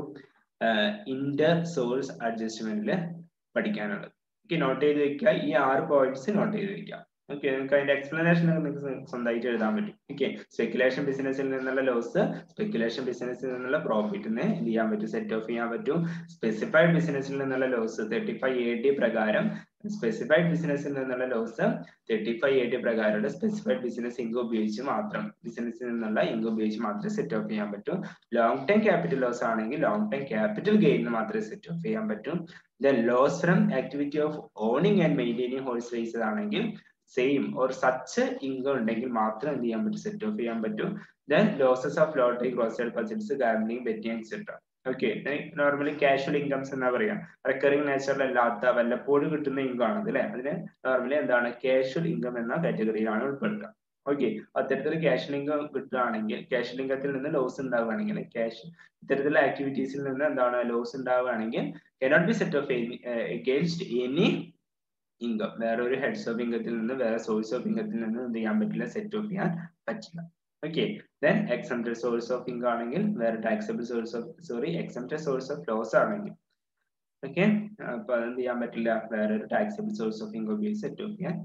ഇന്റർ സോഴ്സ് അഡ്ജസ്റ്റ്മെന്റിൽ പഠിക്കാനുള്ളത് ഓക്കെ നോട്ട് ചെയ്ത് വെക്കുക ഈ ആറ് പോയിന്റ്സ് നോട്ട് ചെയ്ത് വെക്കുക ഓക്കെ നിങ്ങൾക്ക് അതിന്റെ എക്സ്പ്ലനേഷൻ നിങ്ങൾക്ക് സ്വന്തമായിട്ട് എഴുതാൻ പറ്റും ഓക്കെ സ്പെക്കുലേഷൻ ബിസിനസ്സിൽ നിന്നുള്ള ലോസ് സ്പെക്കുലേഷൻ ബിസിനസ്സിൽ നിന്നുള്ള പ്രോഫിറ്റിനെ എന്ത് ചെയ്യാൻ പറ്റും സെറ്റ് ഓഫ് ചെയ്യാൻ പറ്റും സ്പെസിഫൈഡ് ബിസിനസ്സിൽ നിന്നുള്ള loss thirty five A D പ്രകാരം സ്പെസിഫൈഡ് ബിസിനസ്സിൽ നിന്നുള്ള loss thirty five A D പ്രകാരമുള്ള സ്പെസിഫൈഡ് ബിസിനസ് ഇൻകം ഉപയോഗിച്ച് മാത്രം ബിസിനസ്സിൽ നിന്നുള്ള ഇൻകം ഉപയോഗിച്ച് മാത്രമേ സെറ്റ് ഓഫ് ചെയ്യാൻ പറ്റൂ ലോങ് ടൈം ക്യാപിറ്റൽ ലോസ് ആണെങ്കിൽ ലോങ് ടൈം ക്യാപിറ്റൽ ഗെയിനിന് മാത്രമേ സെറ്റ് ഓഫ് ചെയ്യാൻ പറ്റൂ then loss from activity of owning and maintaining horse races ആണെങ്കിൽ സെയിം ഓർ സച്ച് ഇൻകം ഉണ്ടെങ്കിൽ മാത്രം എന്ത് ചെയ്യാൻ പറ്റും സെറ്റ് ഓഫ് ചെയ്യാൻ പറ്റും then losses of lottery cross purchase gambling betting etcetera okay normally casual incomes എന്നാ പറയാ റെക്കറിംഗ് നാച്ചുറൽ അല്ലാത്ത വല്ലപ്പോഴും കിട്ടുന്ന ഇൻകം ആണ് അല്ലെ അതിന് നോർമലി എന്താണ് കാഷ്വൽ ഇൻകം എന്ന കാറ്റഗറിയിലാണ് ഉൾപ്പെടുക ഓക്കെ അത്തരത്തിൽ ക്യാഷ് ഇൻകം കിട്ടുകയാണെങ്കിൽ ക്യാഷ് ഇൻകത്തിൽ നിന്ന് ലോസ് ഉണ്ടാവുകയാണെങ്കിൽ ക്യാഷ് ഇത്തരത്തിലുള്ള ആക്ടിവിറ്റീസിൽ നിന്ന് എന്താണ് ലോസ് ഉണ്ടാവുകയാണെങ്കിൽ cannot be set off against any income വേറെ ഒരു ഹെഡ്സ് ഓഫ് ഇൻകത്തിൽ നിന്ന് വേറെ സോഴ്സ് ഓഫ് ഇൻകത്തിൽ നിന്ന് എന്ത് ചെയ്യാൻ പറ്റില്ല സെറ്റ് ഓഫ് ചെയ്യാൻ പറ്റില്ല okay then exempted source of income ആണെങ്കിൽ വേറെ taxable source of sorry exempted source of loss ആണെങ്കിൽ ഓക്കെ അപ്പൊ അതെന്ത് ചെയ്യാൻ പറ്റില്ല വേറെ ഒരു ടാക്സബിൾ സോഴ്സ് ഓഫ് ഇൻകം ഉപയോഗിച്ച് സെറ്റ് ഓഫ് ചെയ്യാൻ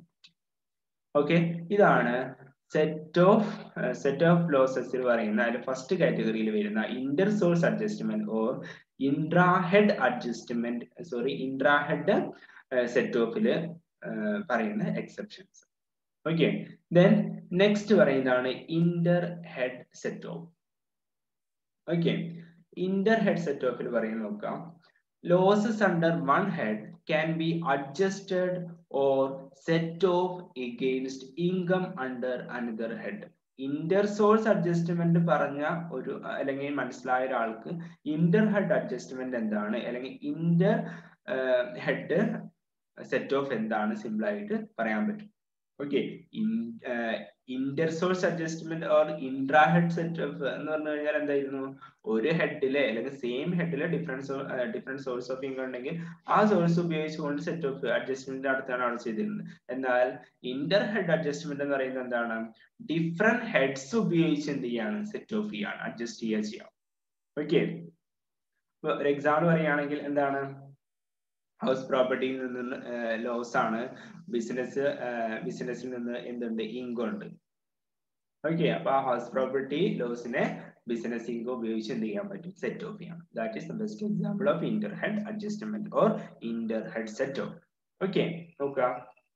ഓക്കെ ഇതാണ് സെറ്റ് ഓഫ് സെറ്റ് ഓഫ് ലോസസിൽ പറയുന്ന അതിൽ ഫസ്റ്റ് കാറ്റഗറിയിൽ വരുന്ന inter source adjustment or intrahead adjustment sorry intrahead set ഓഫില് പറയുന്ന എക്സെപ്ഷൻസ് ഓക്കെ ദെൻ നെക്സ്റ്റ് പറയുന്നതാണ് inter head set off okay Inter head set ഓഫിൽ പറയുന്നത് നോക്കാം losses under one head can be adjusted or set off against income under another head inter source adjustment പറഞ്ഞ ഒരു അല്ലെങ്കിൽ മനസ്സിലായ ഒരാൾക്ക് ഇന്റർ ഹെഡ് അഡ്ജസ്റ്റ്മെന്റ് എന്താണ് അല്ലെങ്കിൽ ഇന്റർ ഹെഡ് സെറ്റ് ഓഫ് എന്താണ് സിമ്പിൾ ആയിട്ട് പറയാൻ പറ്റും okay inter source adjustment or intra head set off എന്ന് പറഞ്ഞു കഴിഞ്ഞാൽ എന്തായിരുന്നു ഒരു ഹെഡിലെ അല്ലെങ്കിൽ സെയിം ഹെഡിലെ difference different source of income ഉണ്ടെങ്കിൽ ആ സോഴ്സ് ഉപയോഗിച്ചുകൊണ്ട് സെറ്റ് ഓഫ് അഡ്ജസ്റ്റ്മെന്റ് നടത്താണ് അവിടെ ചെയ്തിരുന്നത് എന്നാൽ ഇന്റർ ഹെഡ് അഡ്ജസ്റ്റ്മെന്റ് എന്ന് പറയുന്നത് എന്താണ് ഡിഫറെന്റ് ഹെഡ്സ് ഉപയോഗിച്ച് എന്ത് ചെയ്യാണ് സെറ്റ് ഓഫ് ചെയ്യാണ് അഡ്ജസ്റ്റ് ചെയ്യുക ചെയ്യാം ഓക്കെ ഒരു എക്സാമ്പിൾ പറയുകയാണെങ്കിൽ എന്താണ് ഹൗസ് പ്രോപ്പർട്ടിയിൽ നിന്ന് ലോസ് ആണ് ബിസിനസ് ബിസിനസ്സിൽ നിന്ന് എന്തുണ്ട് ഇൻകം ഉണ്ട് ഓക്കെ അപ്പൊ ആ ഹൗസ് പ്രോപ്പർട്ടി ലോസിനെ ബിസിനസ് ഇൻകം ഉപയോഗിച്ച് എന്ത് ചെയ്യാൻ പറ്റും സെറ്റ് ഓഫ് ചെയ്യാം that is the best example of inter head adjustment or inter head set off okay നോക്കുക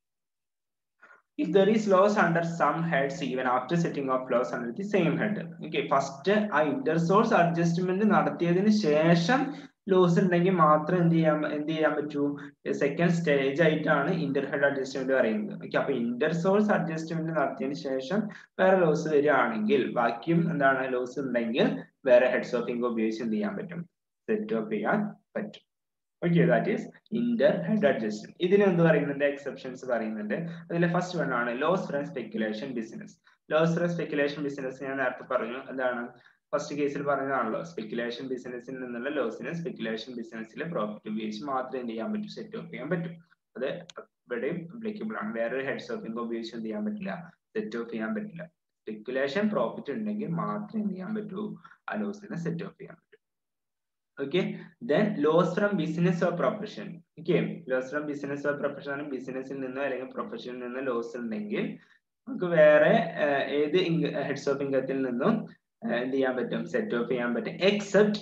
if there is loss under some heads even after setting off loss under the same head okay first ആ inter source adjustment നടത്തിയതിന് ശേഷം loss ഉണ്ടെങ്കിൽ മാത്രം എന്ത് ചെയ്യാൻ എന്ത് ചെയ്യാൻ പറ്റൂ സെക്കൻഡ് സ്റ്റേജ് ആയിട്ടാണ് ഇന്റർ ഹെഡ് അഡ്ജസ്റ്റ്മെന്റ് പറയുന്നത് ഓക്കെ അപ്പൊ ഇന്റർ സോഴ്സ് അഡ്ജസ്റ്റ്മെന്റ് നടത്തിയതിന് ശേഷം വേറെ ലോസ് വരികയാണെങ്കിൽ ബാക്കിയും എന്താണ് ലോസ് ഉണ്ടെങ്കിൽ വേറെ ഹെഡ്സ് ഓഫ് ഇൻകം ഉപയോഗിച്ച് എന്ത് ചെയ്യാൻ പറ്റും സെറ്റ് ഓഫ് ചെയ്യാൻ പറ്റും okay that is inter head adjustment ഇതിന് എന്ത് പറയുന്നുണ്ട് എക്സെപ്ഷൻസ് പറയുന്നുണ്ട് അതിലെ ഫസ്റ്റ് വൺ ആണ് loss from speculation business loss from speculation business ഞാൻ നേരത്തെ പറഞ്ഞു എന്താണ് ഫസ്റ്റ് കേസിൽ പറഞ്ഞതാണല്ലോ സ്പെക്കുലേഷൻ ബിസിനസ്സിൽ നിന്നുള്ള ലോസിന് സ്പെക്കുലേഷൻ ബിസിനസ്സിലെ പ്രോഫിറ്റ് ഉപയോഗിച്ച് മാത്രമേ എന്ത് ചെയ്യാൻ പറ്റൂ സെറ്റ് ഓഫ് ചെയ്യാൻ പറ്റും അത് ഇവിടെയും അപ്ലിക്കബിൾ ആണ് വേറൊരു ഹെഡ്സ് ഓഫ് ഇൻകം ഉപയോഗിച്ച് എന്ത് ചെയ്യാൻ പറ്റില്ല സെറ്റ് ഓഫ് ചെയ്യാൻ പറ്റില്ല സ്പെക്കുലേഷൻ പ്രോഫിറ്റ് ഉണ്ടെങ്കിൽ മാത്രമേ എന്ത് ചെയ്യാൻ പറ്റൂ ആ ലോസിനെ സെറ്റ് ഓഫ് ചെയ്യാൻ പറ്റൂ okay then loss from business or profession okay loss from business or profession ആണ് ബിസിനസ്സിൽ നിന്നോ അല്ലെങ്കിൽ പ്രൊഫഷനിൽ നിന്നോ ലോസ് ഉണ്ടെങ്കിൽ നമുക്ക് വേറെ ഏത് ഹെഡ്സ് ഓഫ് ഇൻകത്തിൽ നിന്നും എന്ത് ചെയ്യാൻ പറ്റും സെറ്റ് ഓഫ് ചെയ്യാൻ പറ്റും എക്സെപ്റ്റ്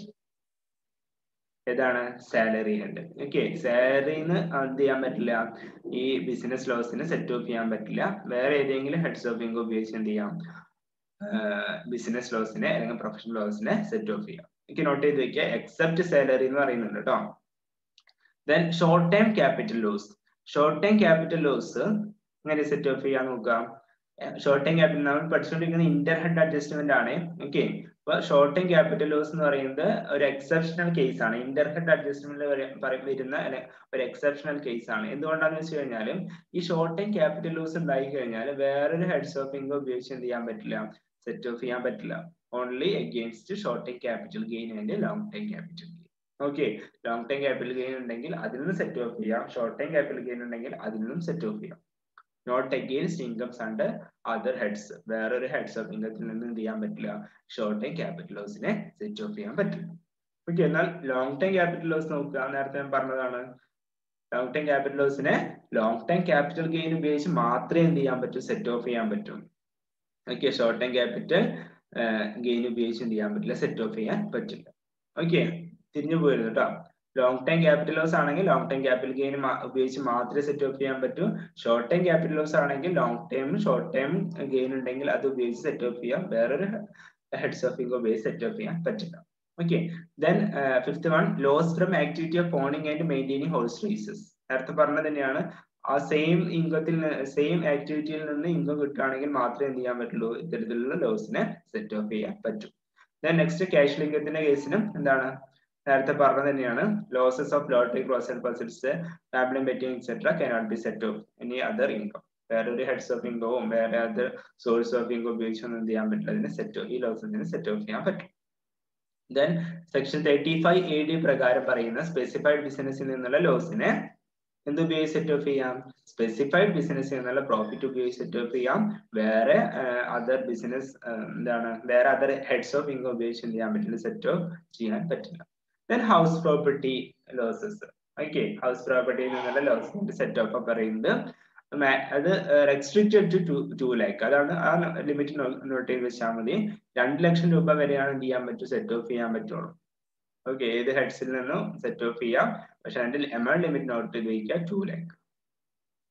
ഏതാണ് സാലറി ഹെഡ് ഓക്കെ സാലറിന്ന് എന്ത് ചെയ്യാൻ പറ്റില്ല ഈ ബിസിനസ് ലോസിന് സെറ്റ് ഓഫ് ചെയ്യാൻ പറ്റില്ല വേറെ ഏതെങ്കിലും ഹെഡ്സ് ഓഫ് ഇൻകം ഉപയോഗിച്ച് എന്ത് ചെയ്യാം ബിസിനസ് ലോസിനെ അല്ലെങ്കിൽ പ്രൊഫഷണൽ ലോസിനെ സെറ്റ് ഓഫ് ചെയ്യാം എനിക്ക് നോട്ട് ചെയ്ത് വെക്കുക എക്സെപ്റ്റ് സാലറി എന്ന് പറയുന്നുണ്ട് കേട്ടോ then short time capital loss short time capital loss എങ്ങനെ സെറ്റ് ഓഫ് ചെയ്യാൻ നോക്കാം ഷോർട്ട് ടൈം ക്യാപിറ്റൽ നമ്മൾ പഠിച്ചുകൊണ്ടിരിക്കുന്ന ഇന്റർ ഹെഡ് അഡ്ജസ്റ്റ്മെന്റ് ആണ് ഓക്കെ അപ്പൊ ഷോർട്ട് ടൈം ക്യാപിറ്റൽ ലോസ് എന്ന് പറയുന്നത് ഒരു എക്സെപ്ഷണൽ കേസ് ആണ് ഇന്റർ ഹെഡ് അഡ്ജസ്റ്റ്മെന്റ് വരുന്ന ഒരു എക്സെപ്ഷണൽ കേസ് ആണ് എന്തുകൊണ്ടാന്ന് വെച്ച് കഴിഞ്ഞാൽ ഈ ഷോർട്ട് ടൈം ക്യാപിറ്റൽ ലോസ് ഉണ്ടായി കഴിഞ്ഞാൽ വേറൊരു ഹെഡ്സ് ഓഫ് ഇൻകം ഉപയോഗിച്ച് എന്ത് ചെയ്യാൻ പറ്റില്ല സെറ്റ് ഓഫ് ചെയ്യാൻ പറ്റില്ല only against short time capital gain and long time capital gain okay long time capital gain ഉണ്ടെങ്കിൽ അതിൽ നിന്ന് സെറ്റ് ഓഫ് ചെയ്യാം ഷോർട്ട് ടൈം ക്യാപിറ്റൽ ഗെയിൻ ഉണ്ടെങ്കിൽ അതിൽ നിന്നും സെറ്റ് ഓഫ് ചെയ്യാം not against incomes under other heads വേറൊരു ഹെഡ്സ് ഓഫ് ഇൻകത്തിൽ നിന്ന് എന്ത് ചെയ്യാൻ പറ്റില്ല ഷോർട്ട് ടൈം ക്യാപിറ്റൽ ലോസിനെ സെറ്റ് ഓഫ് ചെയ്യാൻ പറ്റില്ല ഓക്കെ എന്നാൽ ലോങ് ടൈം ക്യാപിറ്റൽ ലോസ് നോക്കുക നേരത്തെ ഞാൻ പറഞ്ഞതാണ് ലോങ് ടൈം ക്യാപിറ്റൽ ലോസിനെ ലോങ് ടൈം ക്യാപിറ്റൽ ഗെയിൻ ഉപയോഗിച്ച് മാത്രമേ എന്ത് ചെയ്യാൻ പറ്റൂ സെറ്റ് ഓഫ് ചെയ്യാൻ പറ്റും okay short time capital gain ഉപയോഗിച്ച് എന്ത് ചെയ്യാൻ പറ്റില്ല സെറ്റ് ഓഫ് ചെയ്യാൻ പറ്റില്ല ഓക്കെ തിരിഞ്ഞു പോയിരുന്നു കേട്ടോ ലോങ് ടൈം ക്യാപിറ്റൽ ലോസ് ആണെങ്കിൽ ലോങ് ടൈം ക്യാപിറ്റൽ ഗെയിൻ ഉപയോഗിച്ച് മാത്രമേ സെറ്റ് ഓഫ് ചെയ്യാൻ പറ്റൂ ഷോർട്ട് ടൈം ക്യാപിറ്റൽ ലോസ് ആണെങ്കിൽ long time short time gain ഉണ്ടെങ്കിൽ അത് ഉപയോഗിച്ച് സെറ്റ് ഓഫ് ചെയ്യാം വേറൊരു ഹെഡ്സ് ഓഫ് ഇൻകം ഉപയോഗിച്ച് സെറ്റ് ഓഫ് ചെയ്യാൻ പറ്റില്ല okay then fifth one loss from activity of owning and maintaining horse races നേരത്തെ പറഞ്ഞത് തന്നെയാണ് ആ സെയിം ഇൻകത്തിൽ സെയിം ആക്ടിവിറ്റിയിൽ നിന്ന് ഇൻകം കിട്ടുകയാണെങ്കിൽ മാത്രമേ എന്ത് ചെയ്യാൻ പറ്റുള്ളൂ ഇത്തരത്തിലുള്ള ലോസിനെ സെറ്റ് ഓഫ് ചെയ്യാൻ പറ്റും ദെൻ നെക്സ്റ്റ് ക്യാഷ് ലിംഗത്തിന്റെ കേസിനും എന്താണ് നേരത്തെ പറഞ്ഞത് തന്നെയാണ് losses of lottery cross and puzzles family betting etcetera cannot be set off any other income വേറെ ഒരു ഹെഡ്സ് ഓഫ് ഇൻകവും വേറെ അതർ സോഴ്സ് ഓഫ് ഇൻകം ഉപയോഗിച്ചൊന്നും എന്ത് ചെയ്യാൻ പറ്റില്ല അതിന് സെറ്റ് ഈ ലോസസിന് സെറ്റ് ഓഫ് ചെയ്യാൻ പറ്റും then section thirty five A D പ്രകാരം പറയുന്ന സ്പെസിഫൈഡ് ബിസിനസ്സിൽ നിന്നുള്ള ലോസിനെ എന്ത് ഉപയോഗിച്ച് സെറ്റ് ഓഫ് ചെയ്യാം സ്പെസിഫൈഡ് ബിസിനസ് എന്നുള്ള പ്രോഫിറ്റ് ഉപയോഗിച്ച് സെറ്റ് ഓഫ് ചെയ്യാം വേറെ അതർ ബിസിനസ് എന്താണ് വേറെ അതർ ഹെഡ്സ് ഓഫ് ഇൻകം ഉപയോഗിച്ച് എന്ത് ചെയ്യാൻ പറ്റില്ല സെറ്റ് ഓഫ് ചെയ്യാൻ പറ്റില്ല then house property losses okay house പ്രോപ്പർട്ടിയിൽ നിന്നുള്ള ലോസിന്റെ സെറ്റ് ഓഫ് പറയുന്നത് അത് restricted to to to lakh അതാണ് ആ ലിമിറ്റ് നോട്ട് ചെയ്ത് വെച്ചാൽ മതി രണ്ട് ലക്ഷം രൂപ വരെയാണ് എന്ത് ചെയ്യാൻ പറ്റും സെറ്റ് ഓഫ് ചെയ്യാൻ പറ്റുള്ളൂ ഓക്കെ ഏത് ഹെഡ്സിൽ നിന്നും സെറ്റ് ഓഫ് ചെയ്യാം പക്ഷെ അതിന്റെ എമൗണ്ട് ലിമിറ്റ് നോട്ട് ചെയ്ത് വയ്ക്കുക ടു ലാക്ക്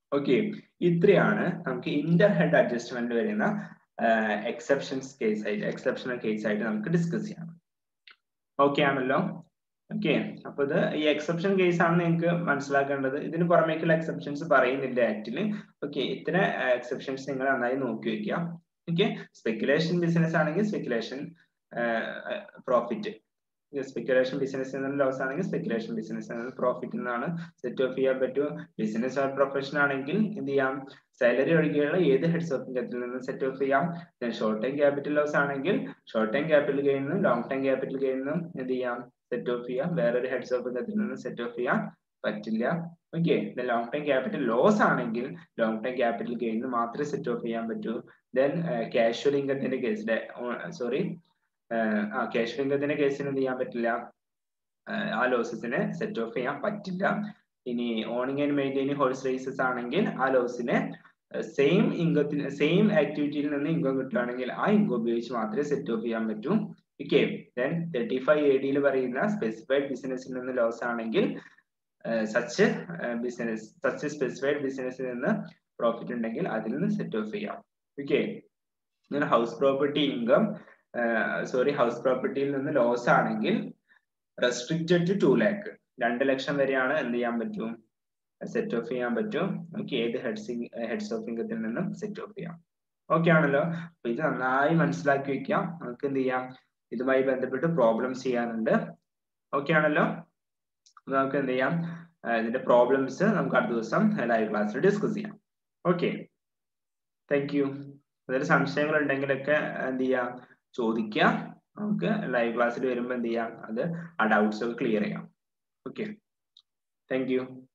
ഓക്കെ ഇത്രയാണ് നമുക്ക് ഇന്റർ ഹെഡ് അഡ്ജസ്റ്റ്മെന്റ് വരുന്ന എക്സെപ്ഷൻസ് കേസ് ആയിട്ട് എക്സെപ്ഷണൽ കേസ് ആയിട്ട് നമുക്ക് ഡിസ്കസ് ചെയ്യാം ഓക്കെ ആണല്ലോ ഓക്കെ അപ്പൊ ഇത് ഈ എക്സെപ്ഷൻ കേസ് ആണ് നിങ്ങൾക്ക് മനസ്സിലാക്കേണ്ടത് ഇതിന് പുറമേക്കുള്ള എക്സെപ്ഷൻസ് പറയുന്നില്ല ആക്ച്വലി ഓക്കെ ഇത്തരം എക്സെപ്ഷൻസ് നിങ്ങൾ നന്നായി നോക്കി വെക്കുക ഓക്കെ സ്പെക്കുലേഷൻ ബിസിനസ് ആണെങ്കിൽ speculation profit speculation business loss ആണെങ്കിൽ സ്പെക്കുലേഷൻ ബിസിനസ് പ്രോഫിറ്റ് എന്നാണ് സെറ്റ് ഓഫ് ചെയ്യാൻ പറ്റും ബിസിനസ് ഓർ പ്രൊഫഷൻ ആണെങ്കിൽ എന്ത് ചെയ്യാം സാലറി ഒഴികെയുള്ള ഏത് ഹെഡ്സ് ഓഫ് ഇൻകത്തിൽ നിന്ന് സെറ്റ് ഓഫ് ചെയ്യാം ഷോർട്ട് ടൈം ക്യാപിറ്റൽ ലോസ് ആണെങ്കിൽ ഷോർട്ട് ടൈം ക്യാപിറ്റൽ ഗെയിനും ലോങ് ടൈം ക്യാപിറ്റൽ ഗെയിനും എന്ത് ചെയ്യാം സെറ്റ് ഓഫ് ചെയ്യാം വേറൊരു ഹെഡ്സ് ഓഫ് ഇൻകത്തിൽ നിന്ന് സെറ്റ് ഓഫ് ചെയ്യാൻ പറ്റില്ല okay long time capital loss ആണെങ്കിൽ ലോങ് ടൈം ക്യാപിറ്റൽ ഗെയിന് മാത്രമേ സെറ്റ് ഓഫ് ചെയ്യാൻ പറ്റൂ ദെൻ കാഷ്വൽ ഇൻകത്തിന്റെ കേസിലെ സോറി ആ ക്യാഷ് ഇൻകത്തിന്റെ കേസിന് എന്ത് ചെയ്യാൻ പറ്റില്ല ആ ലോസസിനെ സെറ്റ് ഓഫ് ചെയ്യാൻ പറ്റില്ല ഇനി owning and maintaining horse races ആണെങ്കിൽ ആ ലോസിനെ സെയിം ഇൻകത്തിന് സെയിം ആക്ടിവിറ്റിയിൽ നിന്ന് ഇൻകം കിട്ടുകയാണെങ്കിൽ ആ ഇൻകം ഉപയോഗിച്ച് മാത്രമേ സെറ്റ് ഓഫ് ചെയ്യാൻ പറ്റൂ okay then thirty five A ഡിയിൽ പറയുന്ന സ്പെസിഫൈഡ് ബിസിനസ്സിൽ നിന്ന് ലോസ് ആണെങ്കിൽ സച്ച് ബിസിനസ് സച്ച് സ്പെസിഫൈഡ് ബിസിനസ്സിൽ നിന്ന് പ്രോഫിറ്റ് ഉണ്ടെങ്കിൽ അതിൽ നിന്ന് സെറ്റ് ഓഫ് ചെയ്യാം ഓക്കെ ഇങ്ങനെ house property income sorry house പ്രോപ്പർട്ടിയിൽ നിന്ന് ലോസ് ആണെങ്കിൽ റെസ്ട്രിക്റ്റഡ് ടു ടു ലാക്ക് രണ്ട് ലക്ഷം വരെയാണ് എന്ത് ചെയ്യാൻ പറ്റും സെറ്റ് ഓഫ് ചെയ്യാൻ പറ്റും ഓക്കെ ഏത് ഹെഡ്സ് ഹെഡ്സ് ഓഫ് ഇൻകത്തിൽ നിന്നും സെറ്റ് ഓഫ് ചെയ്യാം ഓക്കെ ആണല്ലോ അപ്പൊ ഇത് നന്നായി മനസ്സിലാക്കി വെക്കാം നമുക്ക് എന്ത് ചെയ്യാം ഇതുമായി ബന്ധപ്പെട്ട് പ്രോബ്ലംസ് ചെയ്യാനുണ്ട് ഓക്കെ ആണല്ലോ നമുക്ക് എന്ത് ചെയ്യാം ഇതിന്റെ പ്രോബ്ലംസ് നമുക്ക് അടുത്ത ദിവസം ലൈവ് ക്ലാസ്സിൽ ഡിസ്കസ് ചെയ്യാം ഓക്കെ താങ്ക് യു അതിൽ സംശയങ്ങൾ ഉണ്ടെങ്കിലൊക്കെ എന്ത് ചെയ്യാം ചോദിക്കുക നമുക്ക് ലൈവ് ക്ലാസ്സിൽ വരുമ്പോൾ എന്ത് ചെയ്യാം അത് ആ ഡൗട്ട്സ് ഒക്കെ ക്ലിയർ ചെയ്യാം ഓക്കെ താങ്ക് യു